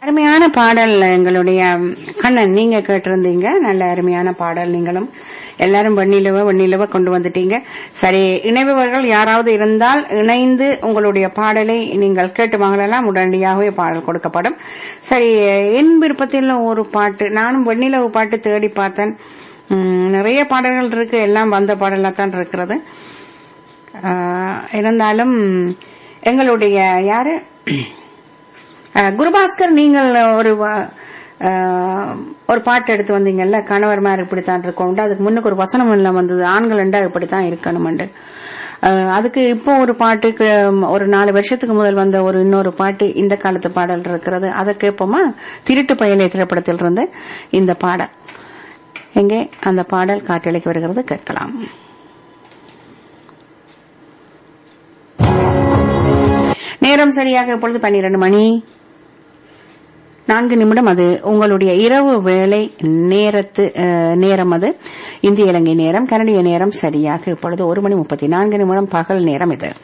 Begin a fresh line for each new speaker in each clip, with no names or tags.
அருமையான பாடல் எங்களுடைய கண்ணன் நீங்க கேட்டிருந்தீங்க நல்ல அருமையான பாடல் நீங்களும் எல்லாரும் வெண்ணிலவ வெண்ணிலவ கொண்டு வந்துட்டீங்க சரி இணைபவர்கள் யாராவது இருந்தால் இணைந்து உங்களுடைய பாடலை நீங்கள் கேட்டு வாங்கலாம் உடனடியாகவே பாடல் கொடுக்கப்படும் சரி என் விருப்பத்தில் ஒரு பாட்டு நானும் வெண்ணிலவு பாட்டு தேடி பார்த்தேன் உம், நிறைய பாடல்கள் இருக்கு எல்லாம் வந்த பாடலா தான் இருக்கிறது ஆஹ், இருந்தாலும் எங்களுடைய யாரு அஹ், குருபாஸ்கர் நீங்கள் ஒரு வ- அஹ், ஒரு பாட்டு எடுத்து வந்தீங்கல்ல கணவர் மாதிரி இப்படித்தான் இருக்கும் அதுக்கு முன்னுக்கு ஒரு வசனம் எல்லாம் வந்தது ஆண்கள் என்றா இப்படித்தான் இருக்கணும்ண்டு அஹ், அதுக்கு இப்போ ஒரு பாட்டுக்கு ஒரு நாலு வருஷத்துக்கு முதல் வந்த ஒரு இன்னொரு பாட்டு இந்த காலத்து பாடல் இருக்கிறது அதை கேட்போமா திருட்டு பயலை திரைப்படத்தில் இருந்து இந்த பாடல் எங்கே அந்த பாடல் காற்றலைக்கு வருகிறது கேட்கலாம் நேரம் சரியாக இப்பொழுது பன்னிரண்டு மணி நான்கு நிமிடம் அது உங்களுடைய இரவு வேலை நேரத்து அஹ், நேரம் அது இந்திய இலங்கை நேரம் கனடிய நேரம் சரியாக இப்பொழுது ஒரு மணி முப்பத்தி நான்கு நிமிடம் பகல் நேரம் இது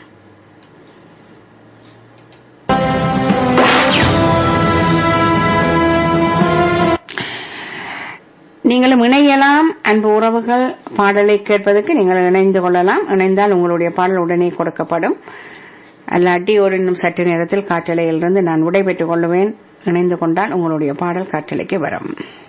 நீங்களும் இணையலாம் அன்பு உறவுகள் பாடலை கேட்பதற்கு நீங்கள் இணைந்து கொள்ளலாம் இணைந்தால் உங்களுடைய பாடல் உடனே கொடுக்கப்படும் அல்லாட்டி ஒரு இன்னும் சற்று நேரத்தில் காற்றலையிலிருந்து நான் விடைபெற்றுக் கொள்ளுவேன் இணைந்து கொண்டால் உங்களுடைய பாடல் காற்றலைக்கு வரும்